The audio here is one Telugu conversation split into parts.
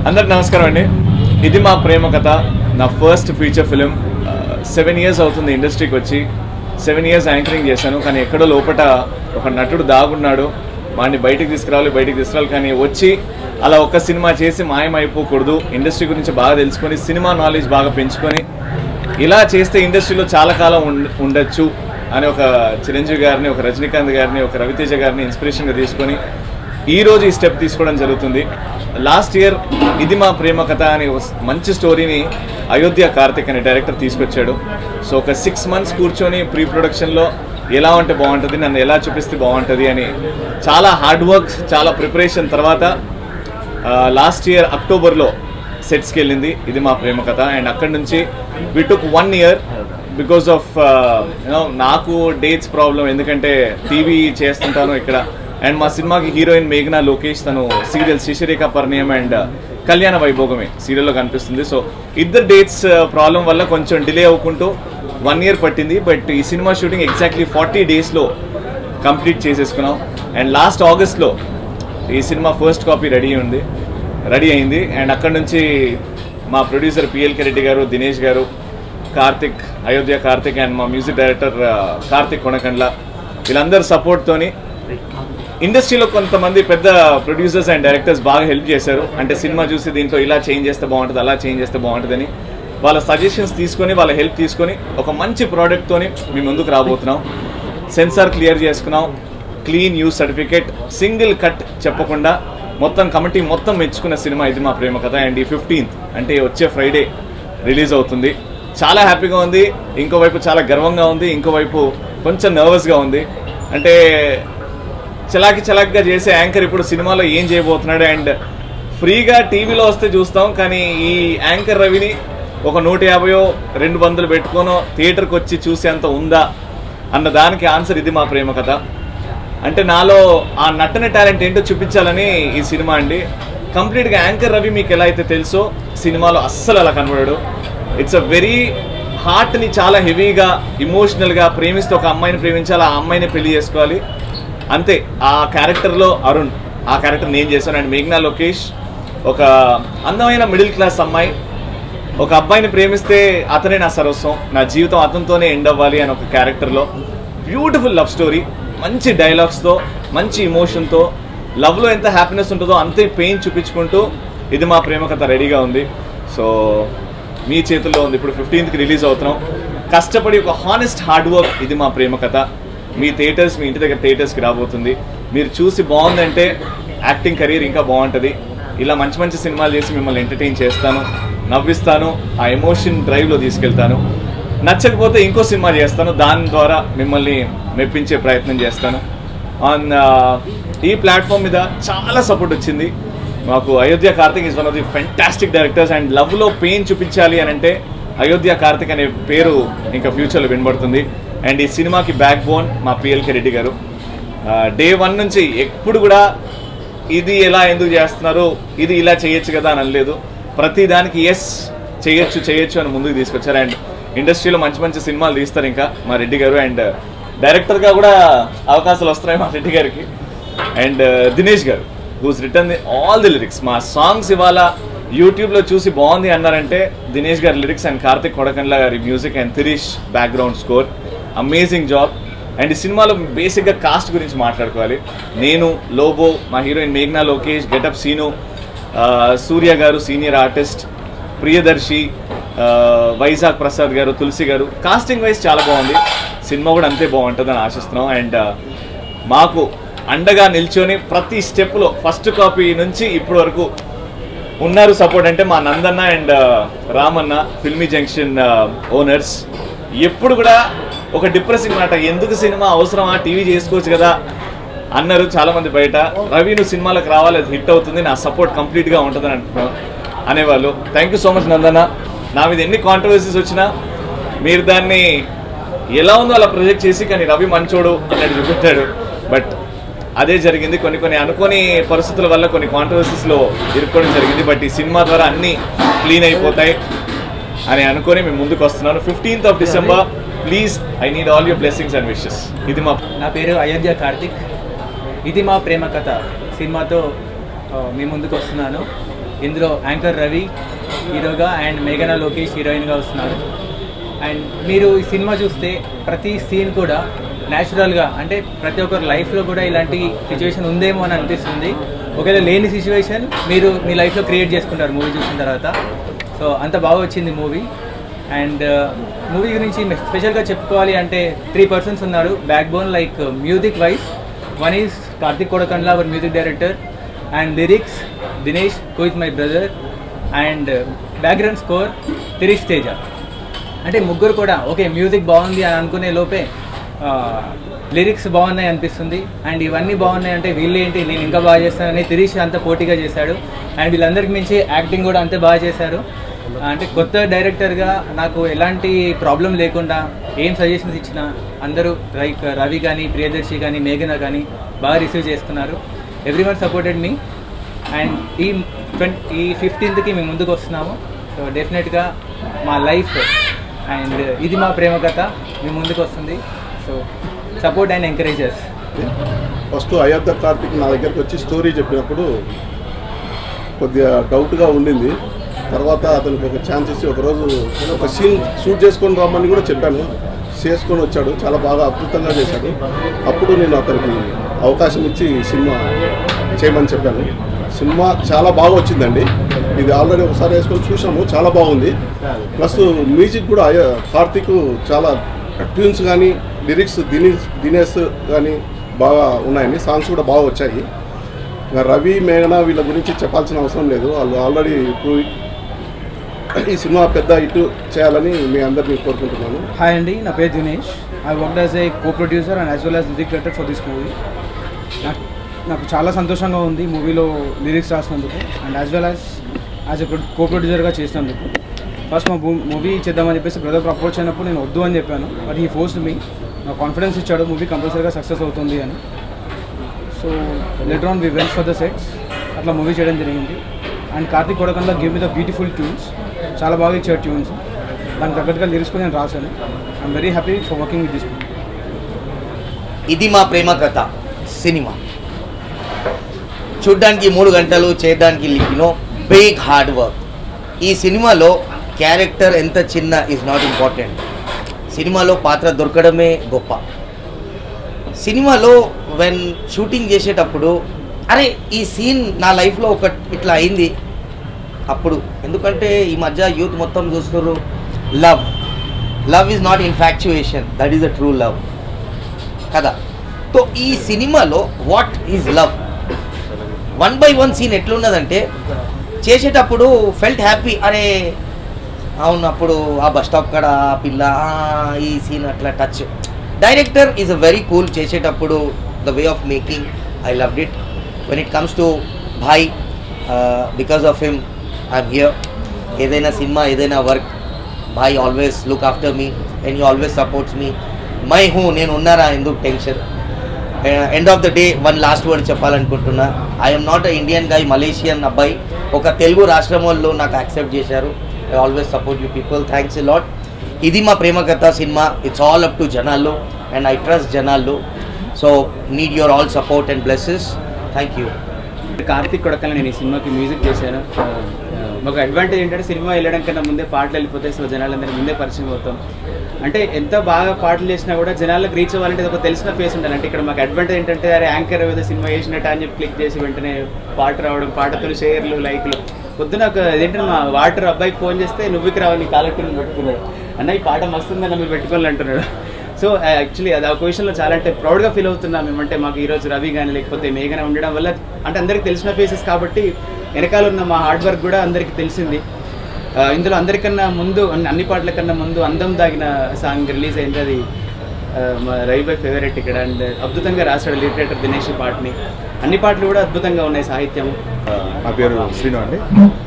అందరికి నమస్కారం అండి ఇది మా ప్రేమ కథ నా first feature film seven years అవుతుంది ఇండస్ట్రీకి వచ్చి సెవెన్ ఇయర్స్ యాంకరింగ్ చేశాను కానీ ఎక్కడో లోపట ఒక నటుడు దాగున్నాడు వాడిని బయటికి తీసుకురావాలి బయటికి తీసుకురావాలి కానీ వచ్చి అలా ఒక్క సినిమా చేసి మాయమైపోకూడదు ఇండస్ట్రీ గురించి బాగా తెలుసుకొని సినిమా నాలెడ్జ్ బాగా పెంచుకొని ఇలా చేస్తే ఇండస్ట్రీలో చాలా కాలం ఉండ- ఉండొచ్చు అని ఒక చిరంజీవి గారిని ఒక రజనీకాంత్ గారిని ఒక రవితేజ గారిని ఇన్స్పిరేషన్గా తీసుకొని ఈ రోజు ఈ స్టెప్ తీసుకోవడం జరుగుతుంది లాస్ట్ ఇయర్ ఇది మా ప్రేమ కథ అనే ఒక మంచి స్టోరీని అయోధ్య కార్తిక్ అనే డైరెక్టర్ తీసుకొచ్చాడు సో ఒక సిక్స్ మంత్స్ కూర్చొని ప్రీ ప్రొడక్షన్లో ఎలా ఉంటే బాగుంటుంది నన్ను ఎలా చూపిస్తే బాగుంటుంది అని చాలా హార్డ్ వర్క్ చాలా ప్రిపరేషన్ తర్వాత లాస్ట్ ఇయర్ అక్టోబర్లో సెట్స్కి వెళ్ళింది ఇది మా ప్రేమ కథ అండ్ అక్కడి నుంచి we took one year because of you know నాకు డేట్స్ ప్రాబ్లం ఎందుకంటే టీవీ చేస్తుంటాను ఇక్కడ అండ్ మా సినిమాకి హీరోయిన్ మేఘనా లోకేష్ తను సీరియల్ శిశిరేఖ పరిణయం అండ్ కళ్యాణ వైభోగమే సీరియల్లో కనిపిస్తుంది సో ఇద్దరు డేట్స్ ప్రాబ్లం వల్ల కొంచెం డిలే అవ్వకుంటూ వన్ ఇయర్ పట్టింది బట్ ఈ సినిమా షూటింగ్ ఎగ్జాక్ట్లీ ఫార్టీ డేస్లో కంప్లీట్ చేసేసుకున్నాం అండ్ లాస్ట్ ఆగస్ట్లో ఈ సినిమా ఫస్ట్ కాపీ రెడీ ఉంది రెడీ అయింది అండ్ అక్కడ నుంచి మా producer PLK Reddy garu Dinesh garu Karthik Ayodhya Karthik and మా మ్యూజిక్ డైరెక్టర్ ఆ, కార్తిక్ కొనకండ్ల వీళ్ళందరి సపోర్ట్తోని ఇండస్ట్రీలో కొంతమంది పెద్ద ప్రొడ్యూసర్స్ అండ్ డైరెక్టర్స్ బాగా హెల్ప్ చేశారు అంటే సినిమా చూసి దీంట్లో ఇలా చేంజ్ చేస్తే బాగుంటుంది అలా చేంజ్ చేస్తే బాగుంటుందని వాళ్ళ సజెషన్స్ తీసుకొని వాళ్ళ హెల్ప్ తీసుకొని ఒక మంచి ప్రోడక్ట్తోని మీ ముందుకు రాబోతున్నాం సెన్సార్ క్లియర్ చేసుకున్నాం clean U's certificate single cut చెప్పకుండా మొత్తం కమిటీ మొత్తం మెచ్చుకున్న సినిమా ఇది మా ప్రేమ కథ అండ్ ఈ ఫిఫ్టీన్త్ అంటే వచ్చే ఫ్రైడే రిలీజ్ అవుతుంది చాలా హ్యాపీగా ఉంది ఇంకోవైపు చాలా గర్వంగా ఉంది ఇంకోవైపు కొంచెం నర్వస్గా ఉంది అంటే చలాకి చలాకిగా చేసే యాంకర్ ఇప్పుడు సినిమాలో ఏం చేయబోతున్నాడు అండ్ ఫ్రీగా టీవీలో వస్తే చూస్తాం కానీ ఈ యాంకర్ రవిని ఒక నూట యాభయో రెండు వందలు పెట్టుకోనో థియేటర్కి వచ్చి చూసేంత ఉందా అన్న దానికి ఆన్సర్ ఇది మా ప్రేమ కథ అంటే నాలో ఆ నటన టాలెంట్ ఏంటో చూపించాలని ఈ సినిమా అండి కంప్లీట్గా యాంకర్ రవి మీకు ఎలా అయితే తెలుసో సినిమాలో అస్సలు అలా కనబడాడు ఇట్స్ అ వెరీ హార్ట్ని చాలా హెవీగా ఇమోషనల్గా ప్రేమిస్తే ఒక అమ్మాయిని ప్రేమించాలి ఆ అమ్మాయిని పెళ్లి చేసుకోవాలి అంతే ఆ క్యారెక్టర్లో అరుణ్ ఆ క్యారెక్టర్ నేను చేశాను అండ్ మేఘ్నా లోకేష్ ఒక అందమైన మిడిల్ క్లాస్ అమ్మాయి ఒక అబ్బాయిని ప్రేమిస్తే అతనే నా సర్వస్వం నా జీవితం అతనితోనే ఎండ్ అవ్వాలి అని ఒక క్యారెక్టర్లో బ్యూటిఫుల్ లవ్ స్టోరీ మంచి డైలాగ్స్తో మంచి ఇమోషన్తో లవ్లో ఎంత హ్యాపీనెస్ ఉంటుందో అంతే పెయిన్ చూపించుకుంటూ ఇది మా ప్రేమ కథ రెడీగా ఉంది సో మీ చేతుల్లో ఉంది ఇప్పుడు ఫిఫ్టీన్త్కి రిలీజ్ అవుతున్నాం కష్టపడి ఒక హానెస్ట్ హార్డ్ వర్క్ ఇది మా ప్రేమ కథ మీ థియేటర్స్ మీ ఇంటి దగ్గర థియేటర్స్కి రాబోతుంది మీరు చూసి బాగుందంటే యాక్టింగ్ కెరీర్ ఇంకా బాగుంటుంది ఇలా మంచి మంచి సినిమాలు చేసి మిమ్మల్ని ఎంటర్టైన్ చేస్తాను నవ్విస్తాను ఆ ఎమోషన్ డ్రైవ్లో తీసుకెళ్తాను నచ్చకపోతే ఇంకో సినిమా చేస్తాను దాని ద్వారా మిమ్మల్ని మెప్పించే ప్రయత్నం చేస్తాను ఆన్ ఈ ప్లాట్ఫామ్ మీద చాలా సపోర్ట్ వచ్చింది మాకు Ayodhya Karthik is one of the fantastic directors and లవ్లో పెయిన్ చూపించాలి అని అంటే అయోధ్య కార్తిక్ అనే పేరు ఇంకా ఫ్యూచర్లో వినబడుతుంది అండ్ ఈ సినిమాకి బ్యాక్ బోన్ మా PLK Reddy garu day one నుంచి ఎప్పుడు కూడా ఇది ఎలా ఎందుకు చేస్తున్నారు ఇది ఇలా చేయొచ్చు కదా అని అనలేదు ప్రతి దానికి ఎస్ చేయొచ్చు చేయొచ్చు అని ముందుకు తీసుకొచ్చారు అండ్ ఇండస్ట్రీలో మంచి మంచి సినిమాలు తీస్తారు ఇంకా మా రెడ్డి గారు అండ్ డైరెక్టర్గా కూడా అవకాశాలు వస్తున్నాయి మా రెడ్డి గారికి and Dinesh garu who's written all the lyrics మా సాంగ్స్ ఇవాళ యూట్యూబ్లో చూసి బాగుంది అన్నారంటే దినేష్ గారి లిరిక్స్ అండ్ కార్తిక్ కొడకన్ల గారి music and Thirish background score amazing job and ఈ సినిమాలో బేసిక్గా కాస్ట్ గురించి మాట్లాడుకోవాలి నేను లోబో మా హీరోయిన్ మేఘ్నా లోకేష్ గెటప్ సీను ఆ, సూర్య గారు సీనియర్ ఆర్టిస్ట్ ప్రియదర్శి ఆ, వైజాగ్ ప్రసాద్ గారు తులసి గారు కాస్టింగ్ వైజ్ చాలా బాగుంది సినిమా కూడా అంతే బాగుంటుందని ఆశిస్తున్నాం అండ్ ఆ, మాకు అండగా నిల్చొని ప్రతి స్టెప్లో ఫస్ట్ కాపీ నుంచి ఇప్పటి వరకు ఉన్నారు సపోర్ట్ అంటే మా Nandanna and Ramanna filmy junction owners ఎప్పుడు కూడా ఒక డిప్రెసింగ్ మాట ఎందుకు సినిమా అవసరమా టీవీ చేసుకోవచ్చు కదా అన్నారు చాలా మంది బయట రవి నువ్వు సినిమాలకు రావాలి అది హిట్ అవుతుంది నా సపోర్ట్ కంప్లీట్గా ఉంటుందని అంటున్నాను అనేవాళ్ళు thank you so much Nandanna నా మీద ఎన్ని కాంట్రవర్సీస్ వచ్చినా మీరు దాన్ని ఎలా ఉందో అలా ప్రొజెక్ట్ చేసి కానీ రవి మంచోడు అన్నట్టు చూపెట్టాడు బట్ అదే జరిగింది కొన్ని కొన్ని అనుకోని పరిస్థితుల వల్ల కొన్ని కాంట్రవర్సీస్లో ఇరుక్కోవడం జరిగింది బట్ ఈ సినిమా ద్వారా అన్నీ క్లీన్ అయిపోతాయి అని అనుకొని మేము ముందుకు వస్తున్నాను fifteenth of December please I need all your blessings and wishes ఇది మా నా పేరు అయోధ్య కార్తిక్ ఇది మా ప్రేమ కథ సినిమాతో ఆ, మీ ముందుకు వస్తున్నాను ఇందులో యాంకర్ రవి హీరోగా అండ్ మేఘనా లోకేష్ హీరోయిన్గా వస్తున్నారు అండ్ మీరు ఈ సినిమా చూస్తే ప్రతి సీన్ కూడా న్యాచురల్గా అంటే ప్రతి ఒక్కరి లైఫ్లో కూడా ఇలాంటి సిచ్యువేషన్ ఉందేమో అని అనిపిస్తుంది ఒకవేళ లేని సిచ్యువేషన్ మీరు మీ లైఫ్లో క్రియేట్ చేసుకుంటారు మూవీ చూసిన తర్వాత సో అంత బాగా వచ్చింది మూవీ అండ్ మూవీ గురించి స్పెషల్గా చెప్పుకోవాలి అంటే త్రీ పర్సన్స్ ఉన్నారు backbone like music wise one is Karthik Kodakandla our music director and lyrics Dinesh who is my brother and background score Thirish Teja అంటే ముగ్గురు కూడా ఓకే మ్యూజిక్ బాగుంది అని అనుకునే లోపే లిరిక్స్ బాగున్నాయి అనిపిస్తుంది అండ్ ఇవన్నీ బాగున్నాయి అంటే వీళ్ళేంటి నేను ఇంకా బాగా చేస్తానని తిరిష్ అంత పోటీగా చేశాడు అండ్ వీళ్ళందరికి మించి యాక్టింగ్ కూడా అంతే బాగా చేశారు అంటే కొత్త డైరెక్టర్గా నాకు ఎలాంటి ప్రాబ్లం లేకుండా ఏం సజెషన్స్ ఇచ్చినా అందరూ లైక్ రవి కానీ ప్రియదర్శి కానీ మేఘన కానీ బాగా రిసీవ్ చేసుకున్నారు everyone supported me and ఈ ట్వంటీ ఈ ఫిఫ్టీన్త్కి మేము ముందుకు వస్తున్నాము సో డెఫినెట్గా మా లైఫ్ అండ్ ఇది మా ప్రేమ కథ మీ ముందుకు వస్తుంది so support and encourages first Ayodhya Karthik నా దగ్గరికి వచ్చి స్టోరీ చెప్పినప్పుడు కొద్దిగా డౌట్గా ఉండింది తర్వాత అతనికి ఒక ఛాన్స్ ఇచ్చి ఒకరోజు ఒక సీన్ షూట్ చేసుకొని రమ్మని కూడా చెప్పాను చేసుకొని వచ్చాడు చాలా బాగా అద్భుతంగా చేశాడు అప్పుడు నేను అతనికి అవకాశం ఇచ్చి ఈ సినిమా చేయమని చెప్పాను సినిమా చాలా బాగా వచ్చిందండి ఇది ఆల్రెడీ ఒకసారి వేసుకొని చూసాము చాలా బాగుంది ప్లస్ మ్యూజిక్ కూడా అయ్యా కార్తిక్ చాలా ట్యూన్స్ కానీ లిరిక్స్ దినేష్ దినేష్ కానీ బాగా ఉన్నాయండి సాంగ్స్ కూడా బాగా వచ్చాయి ఇంకా రవి మేఘన వీళ్ళ గురించి చెప్పాల్సిన అవసరం లేదు వాళ్ళు ఆల్రెడీ ఇప్పుడు ఈ సినిమా పెద్ద హిట్ చేయాలని మీ అందరినీ కోరుకుంటున్నాను హాయ్ అండి నా పేరు Dinesh I work as a co producer and as well as lyric director for this movie నాకు నాకు చాలా సంతోషంగా ఉంది మూవీలో లిరిక్స్ రాసినందుకు and as well as as a co ప్రొడ్యూసర్గా చేసినందుకు ఫస్ట్ మా మూవీ చేద్దామని చెప్పేసి బ్రదర్ అప్రోచ్ అయినప్పుడు నేను వద్దు అని చెప్పాను బట్ ఈ ఫోర్స్ మీ నాకు కాన్ఫిడెన్స్ ఇచ్చాడు మూవీ కంపల్సరీగా సక్సెస్ అవుతుంది అని so later on we went for the sets అట్లా మూవీ చేయడం జరిగింది and Karthik Kodakandla give me the beautiful tunes చాలా బాగా ఇచ్చాడు ట్యూన్స్ దానికి తగ్గట్టుగా లిరిక్స్ కూడా నేను రాశాను I'm very happy for working with this ఇది మా ప్రేమ కథ సినిమా చూడ్డానికి మూడు గంటలు చేయడానికి యూనో బిగ్ హార్డ్ వర్క్ ఈ సినిమాలో క్యారెక్టర్ ఎంత చిన్న ఈజ్ నాట్ ఇంపార్టెంట్ సినిమాలో పాత్ర దొరకడమే గొప్ప సినిమాలో వెన్ షూటింగ్ చేసేటప్పుడు అరే ఈ సీన్ నా లైఫ్లో ఒక ఇట్లా అయింది అప్పుడు ఎందుకంటే ఈ మధ్య యూత్ మొత్తం చూస్తున్నారు love love is not infatuation that is a true love కదా సో ఈ సినిమాలో what is love one by one scene ఎట్లున్నదంటే చేసేటప్పుడు ఫెల్ట్ హ్యాపీ అరే అవును అప్పుడు ఆ బస్ స్టాప్ కాడ ఆ పిల్ల ఆ, ఈ సీన్ అట్లా touch director is a very cool చేసేటప్పుడు the way of making I loved it when it comes to భాయ్ because of him I'm here ఏదైనా సినిమా ఏదైనా వర్క్ భాయ్ always look after me and you always supports me my who నేను ఉన్నారా ఎందుకు tension end of the day one last word చెప్పాలనుకుంటున్నా I'm not a Indian guy Malaysian అబ్బాయి ఒక తెలుగు రాష్ట్రం వాళ్ళు నాకు యాక్సెప్ట్ చేశారు I always support you people thanks a lot ఇది మా ప్రేమ కథ సినిమా ఇట్స్ ఆల్ అప్ టు జనాలు అండ్ ఐ ట్రస్ట్ జనాలు so need your all support and blesses thank you Karthik Kodakandla నేను ఈ సినిమాకి మ్యూజిక్ చేశాను ఆ, ఆ, మాకు అడ్వాంటేజ్ ఏంటంటే సినిమా వెళ్ళడం కన్నా ముందే పాటలు వెళ్ళిపోతాయి సో జనాలందరూ ముందే పరిచయం అవుతాం అంటే ఎంత బాగా పాటలు చేసినా కూడా జనాలకు రీచ్ అవ్వాలంటే ఇది ఒక తెలిసిన ఫేస్ ఉండాలి అంటే ఇక్కడ మాకు అడ్వాంటేజ్ ఏంటంటే అరే యాంకర్ ఏదో సినిమా చేసినట్టు అని చెప్పి క్లిక్ చేసి వెంటనే పాట రావడం పాటతో షేర్లు లైక్లు పొద్దున ఒక ఏంటంటే మా వాటర్ అబ్బాయికి ఫోన్ చేస్తే నువ్వుకి రావాలి కాలెక్టర్ పెట్టుకున్నాడు అన్న ఈ పాట మస్తుందని మీరు పెట్టుకోవాలి అంటున్నాడు సో యాక్చువల్లీ అది ఆ క్వశ్చన్లో చాలా అంటే ప్రౌడ్గా ఫీల్ అవుతున్నాం మేమంటే మాకు ఈరోజు రవి కానీ లేకపోతే మేఘన ఉండడం వల్ల అంటే అందరికీ తెలిసిన ఫేసెస్ కాబట్టి వెనకాల ఉన్న మా హార్డ్ వర్క్ కూడా అందరికీ తెలిసింది ఆ, ఇందులో అందరికన్నా ముందు అన్ని- అన్ని పాటల కన్నా ముందు అందం దాగిన సాంగ్ రిలీజ్ అయింది అది ఆ, మా రవి బై ఫేవరెట్ ఇక్కడ అండ్ అద్భుతంగా రాశాడు లిటరేటర్ దినేష్ ఈ పాటని అన్ని పాటలు కూడా అద్భుతంగా ఉన్నాయి సాహిత్యం నా పేరు శ్రీను అండి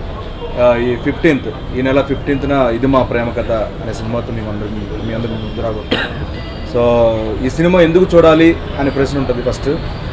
ఆ, ఈ ఫిఫ్టీన్త్ ఈ నెల ఫిఫ్టీన్త్న ఇది మా ప్రేమ కథ అనే సినిమాతో మేము అందరి మీ అందరి ముందు రాబోతున్నాం సో ఈ సినిమా ఎందుకు చూడాలి అనే ప్రశ్న ఉంటుంది ఫస్ట్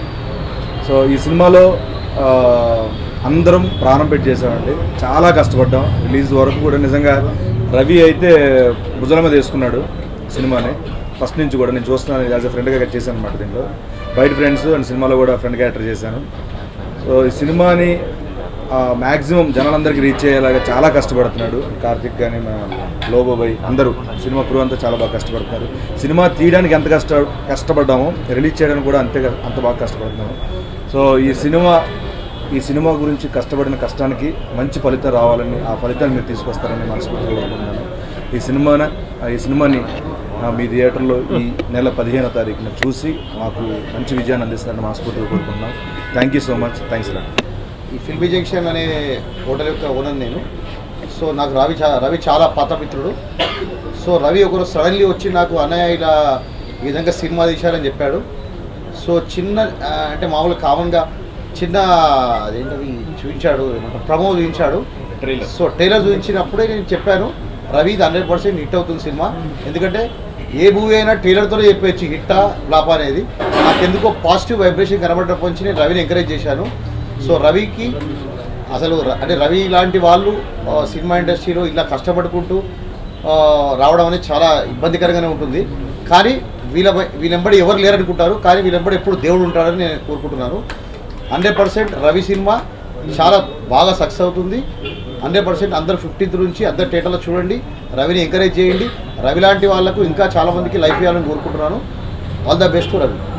సో ఈ సినిమాలో ఆ, అందరం ప్రాణం పెట్టి చేసామండి చాలా కష్టపడ్డాం రిలీజ్ వరకు కూడా నిజంగా రవి అయితే భుజల మీద వేసుకున్నాడు సినిమాని ఫస్ట్ నుంచి కూడా నేను చూస్తున్నాను యాజ్ ఎ ఫ్రెండ్గా చేశాను అనమాట దీంట్లో బయట ఫ్రెండ్స్ అండ్ సినిమాలో కూడా ఫ్రెండ్ క్యారెక్టర్ చేశాను సో ఈ సినిమాని మ్యాక్సిమం జనాలందరికీ రీచ్ అయ్యేలాగా చాలా కష్టపడుతున్నాడు కార్తిక్ కానీ మా లోబోబాయ్ అందరూ సినిమా క్రూ అంతా చాలా బాగా కష్టపడుతున్నారు సినిమా తీయడానికి ఎంత కష్ట కష్టపడ్డామో రిలీజ్ చేయడానికి కూడా అంతే అంత బాగా కష్టపడుతున్నాము సో ఈ సినిమా ఈ సినిమా గురించి కష్టపడిన కష్టానికి మంచి ఫలితం రావాలని ఆ ఫలితాన్ని మీరు తీసుకొస్తారని మనస్ఫూర్తిగా కోరుకుంటున్నాను ఈ సినిమాన ఈ సినిమాని ఆ, మీ థియేటర్లో ఈ నెల పదిహేనో తారీఖున చూసి మాకు మంచి విజయాన్ని అందిస్తారని మనస్ఫూర్తిగా కోరుకుంటున్నాం thank you so much thanks రా ఈ ఫిల్మీ జంక్షన్ అనే హోటల్ యొక్క ఓనర్ నేను సో నాకు రవి చా రవి చాలా పాత మిత్రుడు సో రవి ఒకరోజు సడన్లీ వచ్చి నాకు అన్నయ్య ఇలా ఈ విధంగా సినిమా తీశారని చెప్పాడు సో చిన్న ఆ, అంటే మామూలుగా కామన్గా చిన్న అదేంటది చూపించాడు ఏమంటారు ప్రమో చూపించాడు ట్రైలర్ సో ట్రైలర్ చూపించినప్పుడే నేను చెప్పాను రవి ఇది హండ్రెడ్ పర్సెంట్ హిట్ అవుతుంది సినిమా ఎందుకంటే ఏ మూవీ అయినా ట్రైలర్తోనే చెప్పచ్చు హిట్టా ఫ్లాప్ అనేది నాకెందుకో పాజిటివ్ వైబ్రేషన్ కనబడటప్పటి నుంచి నేను రవిని ఎంకరేజ్ చేశాను సో రవికి అసలు ర- అంటే రవి లాంటి వాళ్ళు ఆ, సినిమా ఇండస్ట్రీలో ఇలా కష్టపడుకుంటూ ఆ, రావడం అనేది చాలా ఇబ్బందికరంగానే ఉంటుంది కానీ వీళ్ళ వీళ్ళెంబడి ఎవరు లేరనుకుంటారు కానీ వీళ్ళెంబడి ఎప్పుడు దేవుడు ఉంటాడని నేను కోరుకుంటున్నాను హండ్రెడ్ పర్సెంట్ రవి సినిమా చాలా బాగా సక్సెస్ అవుతుంది హండ్రెడ్ పర్సెంట్ అందరు ఫిఫ్టీన్త్ నుంచి అందరు థియేటర్లో చూడండి రవిని ఎంకరేజ్ చేయండి రవి లాంటి వాళ్ళకు ఇంకా చాలా మందికి లైఫ్ ఇవ్వాలని కోరుకుంటున్నాను ఆల్ ద బెస్ట్ రవి